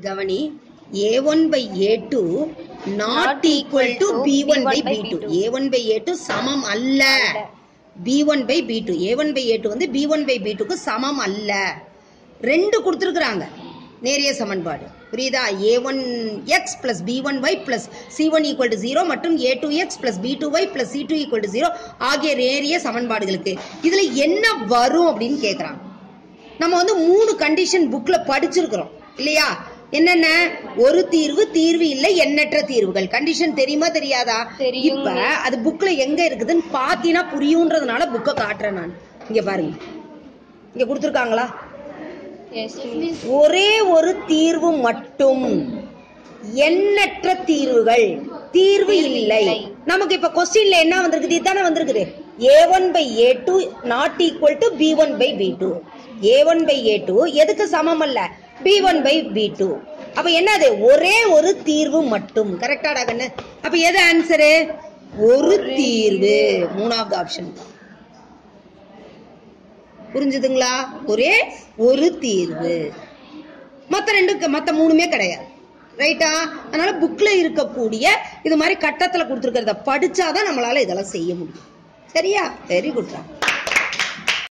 கவனி A one by A two not equal to B one by B two A one by A two சமம் அல்ல B one by B two A one by A two வந்து B one by B two சமம் அல்ல ரெண்டு கொடுத்துருக்குறாங்க நேரிய சமன்பாடு புரியுதா A one x plus B one y plus C one equal to zero மற்றும் A two x plus B two y plus C two equal to zero ஆகிய நேரிய சமன்பாடுகளுக்கு இதுல என்ன வரும் அப்படின்னு கேக்குறாங்க நம்ம வந்து மூணு கண்டிஷன் புக்ல படிச்சிருக்கிறோம் இல்லையா என்னென்ன ஒரு தீர்வு தீர்வு இல்லை எண்ணற்ற தீர்வுகள் கண்டிஷன் தெரியுமா தெரியாதா தெரியுங்க. இப்ப அது புக்ல எங்க இருக்குதுன்னு பாத்தீங்கன்னா புரியுன்றதுனால புக்கை காட்டுறேன் நான் இங்க பாருங்க இங்க கொடுத்துருக்காங்களா எஸ் ஒரே ஒரு தீர்வு மட்டும் எண்ணற்ற தீர்வுகள் தீர்வு இல்லை நமக்கு இப்ப கொஸ்டின்ல என்ன வந்திருக்குது இதுதானே வந்திருக்குது A one by A two not equal to B one by B two A one by A two எதுக்கு சமம் அல்ல B one by B two அப்ப என்னது ஒரே ஒரு தீர்வு மட்டும் கரெக்டாடா கண்ணு அப்ப எது ஆன்சரு ஒரு தீர்வு மூணாவது ஆப்ஷன் புரிஞ்சுதுங்களா ஒரே ஒரு தீர்வு மத்த ரெண்டு மத்த மூணுமே கிடையாது ரைட்டா அதனால புக்ல இருக்கக்கூடிய இது மாதிரி கட்டத்துல கொடுத்துருக்கிறத படிச்சாதான் நம்மளால இதெல்லாம் செய்ய முடியும் சரியா வெரி குட்ரா